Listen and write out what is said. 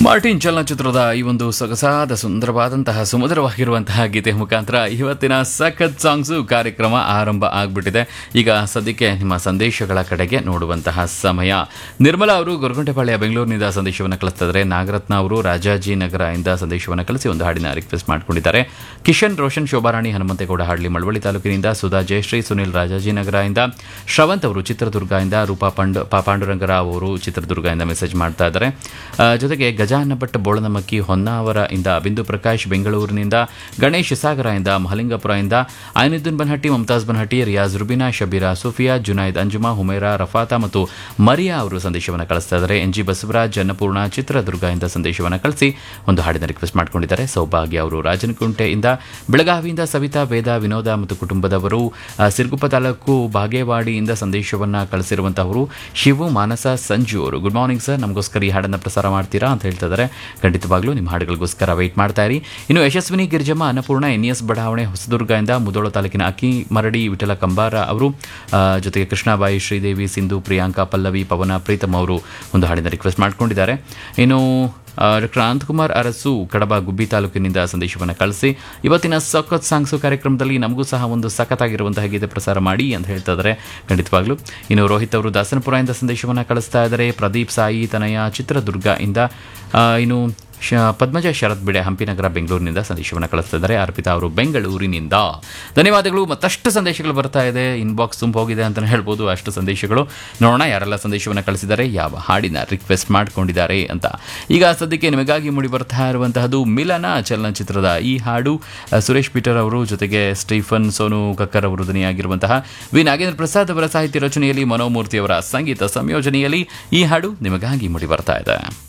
Martin ಚಲನಚಿತ್ರದ ಈ ಒಂದು ಸೊಗಸಾದ ಸುಂದರವಾದಂತಹ ಸುಮಧುರವಾಗಿರುವಂತಹ ಗೀತೆ ಮುಖಾಂತರ ಇವತ್ತಿನ ಸಖತ್ ಸಾಂಗ್ಸು ಕಾರ್ಯಕ್ರಮ ಆರಂಭ ಆಗ್ಬಿಟ್ಟಿದೆ ಈಗ ಸದ್ಯಕ್ಕೆ ನಿಮ್ಮ ಸಂದೇಶಗಳ ಕಡೆಗೆ ನೋಡುವಂತಹ ಸಮಯ ನಿರ್ಮಲಾ ಅವರು ಗೊರಗುಂಟೆಪಾಳ್ಯ ಬೆಂಗಳೂರಿನಿಂದ ಸಂದೇಶವನ್ನು ಕಳಿಸ್ತಿದ್ದಾರೆ ನಾಗರತ್ನ ಅವರು ರಾಜಾಜಿನಗರ ಇಂದ ಸಂದೇಶವನ್ನು ಕಳಿಸಿ ಒಂದು ಹಾಡಿನ ರಿಕ್ವೆಸ್ಟ್ ಮಾಡ್ಕೊಂಡಿದ್ದಾರೆ ಕಿಶನ್ ರೋಷನ್ ಶೋಭಾರಾಣಿ ಹನುಮಂತೇಗೌಡ ಹಾಡ್ಲಿ ಮಳವಳ್ಳಿ ತಾಲೂಕಿನಿಂದ ಸುಧಾ ಜಯಶ್ರೀ ಸುನಿಲ್ ರಾಜಾಜಿನಗರ ಇಂದ ಶ್ರವಂತ್ ಅವರು ಚಿತ್ರದುರ್ಗ ಇಂದ ರೂಪಾ ಪಾಂಡು ಪಾ ಪಾಂಡುರಂಗರಾವ್ ಅವರು ಚಿತ್ರದುರ್ಗ ಇಂದ ಮೆಸೇಜ್ ಮಾಡ್ತಾ ಇದ್ದಾರೆ ಆ, ಜೊತೆಗೆ ಗಜಾನ ಭಟ್ ಬೋಳನಮಕ್ಕಿ ಹೊನ್ನಾವರ ಇಂದ ಬಿಂದು ಪ್ರಕಾಶ್ ಬೆಂಗಳೂರಿನಿಂದ ಗಣೇಶ್ ಸಾಗರ ಇಂದ ಮಹಲಿಂಗಪುರ ಇಂದ ಐನುದ್ದೀನ್ ಬನ್ಹಟ್ಟಿ ಮಮತಾಜ್ ಬನ್ಹಟ್ಟಿ ರಿಯಾಜ್ ರುಬಿನಾ ಶಬೀರಾ ಸುಫಿಯಾ ಜುನೈದ್ ಅಂಜುಮಾ ಹುಮೇರಾ ರಫಾತಾ ಮತ್ತು ಮರಿಯಾ ಅವರು ಸಂದೇಶವನ್ನು ಕಳಿಸ್ತಾ ಇದ್ದಾರೆ ಎನ್ ಜಿ ಬಸವರಾಜ್ ಅನ್ನಪೂರ್ಣ ಚಿತ್ರದುರ್ಗ ಇಂದ ಸಂದೇಶವನ್ನು ಕಳಿಸಿ ಒಂದು ಹಾಡಿನ ರಿಕ್ವೆಸ್ಟ್ ಮಾಡ್ಕೊಂಡಿದ್ದಾರೆ ಸೌಭಾಗ್ಯ ಅವರು ರಾಜನಕುಂಟೆಯಿಂದ ಬೆಳಗಾವಿಯಿಂದ ಸವಿತಾ ವೇದ ವಿನೋದ ಮತ್ತು ಕುಟುಂಬದವರು ಆ, ಸಿರುಗುಪ್ಪ ತಾಲೂಕು ಬಾಗೇವಾಡಿಯಿಂದ ಸಂದೇಶವನ್ನು ಕಳಿಸಿರುವಂತಹವರು ಶಿವು ಮಾನಸ ಸಂಜು ಅವರು ಗುಡ್ ಮಾರ್ನಿಂಗ್ ಸರ್ ನಮಗೋಸ್ಕರ ಈ ಹಾಡನ್ನು ಪ್ರಸಾರ ಮಾಡ್ತೀರಾ ಅಂತ ಹೇಳ್ತಾ ಇದ್ದಾರೆ ಖಂಡಿತವಾಗ್ಲೂ ನಿಮ್ಮ ಹಾಡುಗಳಿಗೋಸ್ಕರ ವೆಯ್ಟ್ ಮಾಡ್ತಾ ಇರಿ ಇನ್ನು ಯಶಸ್ವಿನಿ ಗಿರಿಜಮ್ಮ ಅನ್ನಪೂರ್ಣ ಎನ್ ಎಸ್ ಬಡಾವಣೆ ಹೊಸದುರ್ಗದಿಂದ ಮುದೋಳ ತಾಲೂಕಿನ ಅಕ್ಕಿ ಮರಡಿ ವಿಠಲ ಕಂಬಾರ ಅವರು ಆ, ಜೊತೆಗೆ ಕೃಷ್ಣಾಬಾಯಿ ಶ್ರೀದೇವಿ ಸಿಂಧು ಪ್ರಿಯಾಂಕಾ ಪಲ್ಲವಿ ಪವನ ಪ್ರೀತಮ್ ಅವರು ಒಂದು ಹಾಡಿನ ರಿಕ್ವೆಸ್ಟ್ ಮಾಡ್ಕೊಂಡಿದ್ದಾರೆ ಇನ್ನು ಡಾಕ್ಟರ್ ಅನಂತಕುಮಾರ್ ಅರಸು ಕಡಬ ಗುಬ್ಬಿ ತಾಲೂಕಿನಿಂದ ಸಂದೇಶವನ್ನು ಕಳಿಸಿ ಇವತ್ತಿನ ಸಖತ್ ಸಾಂಗ್ಸು ಕಾರ್ಯಕ್ರಮದಲ್ಲಿ ನಮಗೂ ಸಹ ಒಂದು ಸಖತ್ತಾಗಿರುವಂತಹ ಗೀತೆ ಪ್ರಸಾರ ಮಾಡಿ ಅಂತ ಹೇಳ್ತಾ ಇದ್ದಾರೆ ಖಂಡಿತವಾಗ್ಲೂ ಇನ್ನು ರೋಹಿತ್ ಅವರು ದಾಸನಪುರದಿಂದ ಸಂದೇಶವನ್ನು ಕಳಿಸ್ತಾ ಇದ್ದಾರೆ ಪ್ರದೀಪ್ ಸಾಯಿ ತನಯ ಚಿತ್ರದುರ್ಗ ಇಂದ ಆ, ಇನ್ನು ಶ ಪದ್ಮಜ ಶರತ್ ಬಿಡೆ ಹಂಪಿನಗರ ಬೆಂಗಳೂರಿನಿಂದ ಸಂದೇಶವನ್ನು ಕಳಿಸ್ತಾ ಇದ್ದಾರೆ ಅರ್ಪಿತಾ ಅವರು ಬೆಂಗಳೂರಿನಿಂದ ಧನ್ಯವಾದಗಳು ಮತ್ತಷ್ಟು ಸಂದೇಶಗಳು ಬರ್ತಾ ಇದೆ ಇನ್ಬಾಕ್ಸ್ ತುಂಬ ಹೋಗಿದೆ ಅಂತಲೇ ಹೇಳ್ಬೋದು ಅಷ್ಟು ಸಂದೇಶಗಳು ನೋಡೋಣ ಯಾರೆಲ್ಲ ಸಂದೇಶವನ್ನು ಕಳಿಸಿದ್ದಾರೆ ಯಾವ ಹಾಡಿನ ರಿಕ್ವೆಸ್ಟ್ ಮಾಡ್ಕೊಂಡಿದ್ದಾರೆ ಅಂತ ಈಗ ಸದ್ಯಕ್ಕೆ ನಿಮಗಾಗಿ ಮೂಡಿ ಬರ್ತಾ ಇರುವಂತಹದ್ದು ಮಿಲನ ಚಲನಚಿತ್ರದ ಈ ಹಾಡು ಆ, ಸುರೇಶ್ ಪೀಟರ್ ಅವರು ಜೊತೆಗೆ ಸ್ಟೀಫನ್ ಸೋನು ಕಕ್ಕರ್ ಅವರು ಧ್ವನಿಯಾಗಿರುವಂತಹ ವಿ ನಾಗೇಂದ್ರ ಪ್ರಸಾದ್ ಅವರ ಸಾಹಿತ್ಯ ರಚನೆಯಲ್ಲಿ ಮನೋಮೂರ್ತಿ ಅವರ ಸಂಗೀತ ಸಂಯೋಜನೆಯಲ್ಲಿ ಈ ಹಾಡು ನಿಮಗಾಗಿ ಮೂಡಿ ಬರ್ತಾ ಇದೆ